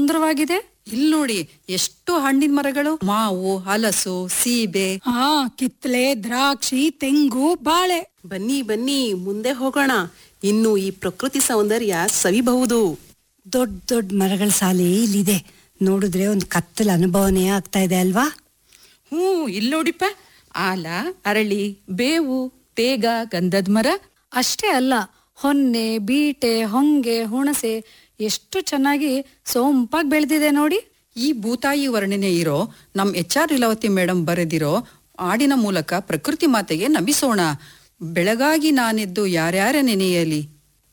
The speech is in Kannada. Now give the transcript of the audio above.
ಸುಂದರವಾಗಿದೆ ಇಲ್ ನೋಡಿ ಎಷ್ಟು ಹಣ್ಣಿನ ಮರಗಳು ಮಾವು ಹಲಸು ಸೀಬೆ ಹಾ ಕಿತ್ಲೆ ದ್ರಾಕ್ಷಿ ತೆಂಗು ಬಾಳೆ ಬನ್ನಿ ಬನ್ನಿ ಮುಂದೆ ಹೋಗೋಣ ಇನ್ನು ಈ ಪ್ರಕೃತಿ ಸೌಂದರ್ಯ ಸವಿಬಹುದು ದೊಡ್ಡ ದೊಡ್ಡ ಮರಗಳ ಸಾಲಿ ಇಲ್ಲಿದೆ ನೋಡಿದ್ರೆ ಒಂದು ಕತ್ತಲ ಅನುಭವನೇ ಆಗ್ತಾ ಇದೆ ಅಲ್ವಾ ಹ್ಞೂ ಇಲ್ಲಿ ನೋಡಿಪ್ಪ ಆಲ ಅರಳಿ ಬೇವು ತೇಗ ಗಂಧದ ಮರ ಅಷ್ಟೇ ಅಲ್ಲ ಹೊನ್ನೆ ಬೀಟೆ ಹೊಂಗೆ ಹುಣಸೆ ಎಷ್ಟು ಚೆನ್ನಾಗಿ ಸೊಂಪಾಗಿ ಬೆಳೆದಿದೆ ನೋಡಿ ಈ ಭೂತಾಯಿ ವರ್ಣನೆ ಇರೋ ನಮ್ ಎಚ್ ಆರ್ ಲೀಲಾವತಿ ಮೇಡಮ್ ಬರೆದಿರೋ ಹಾಡಿನ ಮೂಲಕ ಪ್ರಕೃತಿ ಮಾತೆಗೆ ನಮಿಸೋಣ ಬೆಳಗಾಗಿ ನಾನೆದ್ದು ಯಾರ್ಯಾರ ನೆನೆಯಲಿ